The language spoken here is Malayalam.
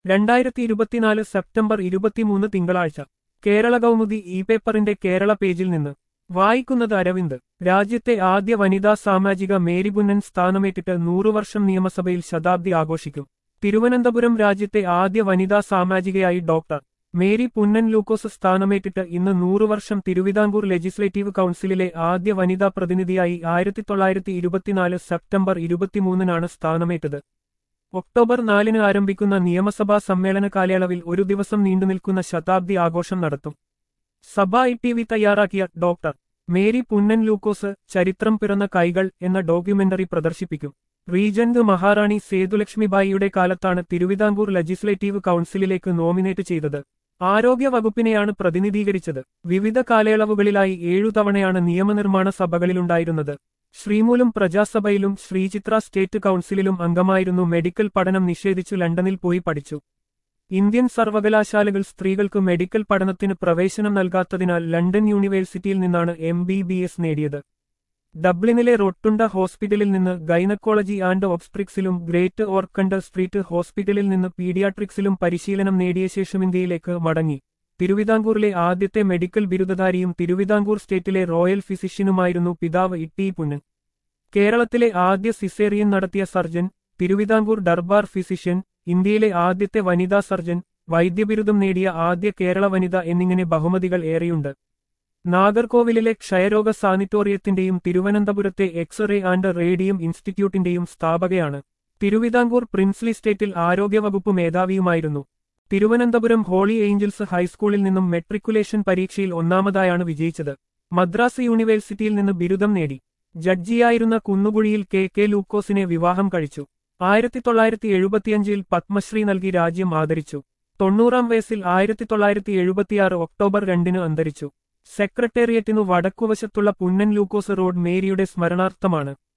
രണ്ടായിരത്തി ഇരുപത്തിനാല് സെപ്റ്റംബർ ഇരുപത്തിമൂന്ന് തിങ്കളാഴ്ച കേരള കൗമുദി ഇ പേപ്പറിന്റെ കേരള പേജിൽ നിന്ന് വായിക്കുന്നത് അരവിന്ദ് രാജ്യത്തെ ആദ്യ വനിതാ സാമാജിക മേരി പുന്നൻ സ്ഥാനമേറ്റിട്ട് നൂറുവർഷം നിയമസഭയിൽ ശതാബ്ദി ആഘോഷിക്കും തിരുവനന്തപുരം രാജ്യത്തെ ആദ്യ വനിതാ സാമാജികയായി ഡോക്ടർ മേരി പുന്നൻ ലൂക്കോസ് സ്ഥാനമേറ്റിട്ട് ഇന്ന് നൂറുവർഷം തിരുവിതാംകൂർ ലെജിസ്ലേറ്റീവ് കൗൺസിലിലെ ആദ്യ വനിതാ പ്രതിനിധിയായി ആയിരത്തി തൊള്ളായിരത്തി ഇരുപത്തിനാല് സെപ്റ്റംബർ ഇരുപത്തിമൂന്നിനാണ് സ്ഥാനമേറ്റത് ഒക്ടോബർ നാലിന് ആരംഭിക്കുന്ന നിയമസഭാ സമ്മേളന കാലയളവിൽ ഒരു ദിവസം നീണ്ടുനിൽക്കുന്ന ശതാബ്ദി ആഘോഷം നടത്തും സഭ ഐ ടി വി തയ്യാറാക്കിയ ഡോക്ടർ മേരി പുന്നൻ ലൂക്കോസ് ചരിത്രം പിറന്ന കൈകൾ എന്ന ഡോക്യുമെന്ററി പ്രദർശിപ്പിക്കും റീജന്റ് മഹാറാണി സേതുലക്ഷ്മിബായിയുടെ കാലത്താണ് തിരുവിതാംകൂർ ലെജിസ്ലേറ്റീവ് കൗൺസിലിലേക്ക് നോമിനേറ്റ് ചെയ്തത് ആരോഗ്യ വകുപ്പിനെയാണ് പ്രതിനിധീകരിച്ചത് വിവിധ കാലയളവുകളിലായി ഏഴു തവണയാണ് നിയമനിർമ്മാണ സഭകളിലുണ്ടായിരുന്നത് ശ്രീമൂലം പ്രജാസഭയിലും ശ്രീചിത്ര സ്റ്റേറ്റ് കൗൺസിലിലും അംഗമായിരുന്നു മെഡിക്കൽ പഠനം നിഷേധിച്ചു ലണ്ടനിൽ പോയി പഠിച്ചു ഇന്ത്യൻ സർവകലാശാലകൾ സ്ത്രീകൾക്ക് മെഡിക്കൽ പഠനത്തിന് പ്രവേശനം നൽകാത്തതിനാൽ ലണ്ടൻ യൂണിവേഴ്സിറ്റിയിൽ നിന്നാണ് എം ബി ബി എസ് നേടിയത് ഡബ്ലിനിലെ റൊട്ടുണ്ട ഹോസ്പിറ്റലിൽ നിന്ന് ഗൈനക്കോളജി ആൻഡ് ഓബ്സ്ട്രിക്സിലും ഗ്രേറ്റ് ഓർക്കണ്ടർ സ്ട്രീറ്റ് ഹോസ്പിറ്റലിൽ നിന്ന് പീഡിയാട്രിക്സിലും പരിശീലനം നേടിയ ശേഷം ഇന്ത്യയിലേക്ക് മടങ്ങി തിരുവിതാംകൂറിലെ ആദ്യത്തെ മെഡിക്കൽ ബിരുദധാരിയും തിരുവിതാംകൂർ സ്റ്റേറ്റിലെ റോയൽ ഫിസിഷ്യനുമായിരുന്നു പിതാവ് ഇട്ടി പുന്നൻ കേരളത്തിലെ ആദ്യ സിസേറിയൻ നടത്തിയ സർജൻ തിരുവിതാംകൂർ ദർബാർ ഫിസിഷ്യൻ ഇന്ത്യയിലെ ആദ്യത്തെ വനിതാ സർജൻ വൈദ്യബിരുദം നേടിയ ആദ്യ കേരള വനിത എന്നിങ്ങനെ ബഹുമതികൾ ഏറെയുണ്ട് നാഗർകോവിലിലെ ക്ഷയരോഗ സാനിറ്റോറിയത്തിന്റെയും തിരുവനന്തപുരത്തെ എക്സ്റേ ആൻഡ് റേഡിയം ഇൻസ്റ്റിറ്റ്യൂട്ടിന്റെയും സ്ഥാപകയാണ് തിരുവിതാംകൂർ പ്രിൻസ്ലി സ്റ്റേറ്റിൽ ആരോഗ്യവകുപ്പ് മേധാവിയുമായിരുന്നു തിരുവനന്തപുരം ഹോളി ഏഞ്ചൽസ് ഹൈസ്കൂളിൽ നിന്നും മെട്രിക്കുലേഷൻ പരീക്ഷയിൽ ഒന്നാമതായാണ് വിജയിച്ചത് മദ്രാസ് യൂണിവേഴ്സിറ്റിയിൽ നിന്ന് ബിരുദം നേടി ജഡ്ജിയായിരുന്ന കുന്നുകുഴിയിൽ കെ കെ ലൂക്കോസിനെ വിവാഹം കഴിച്ചു ആയിരത്തി തൊള്ളായിരത്തി എഴുപത്തിയഞ്ചിൽ പത്മശ്രീ നൽകി രാജ്യം ആദരിച്ചു തൊണ്ണൂറാം വയസ്സിൽ ആയിരത്തി തൊള്ളായിരത്തി എഴുപത്തിയാറ് ഒക്ടോബർ രണ്ടിന് അന്തരിച്ചു സെക്രട്ടേറിയറ്റിനു വടക്കുവശത്തുള്ള പുന്നൻ ലൂക്കോസ് റോഡ് മേരിയുടെ സ്മരണാർത്ഥമാണ്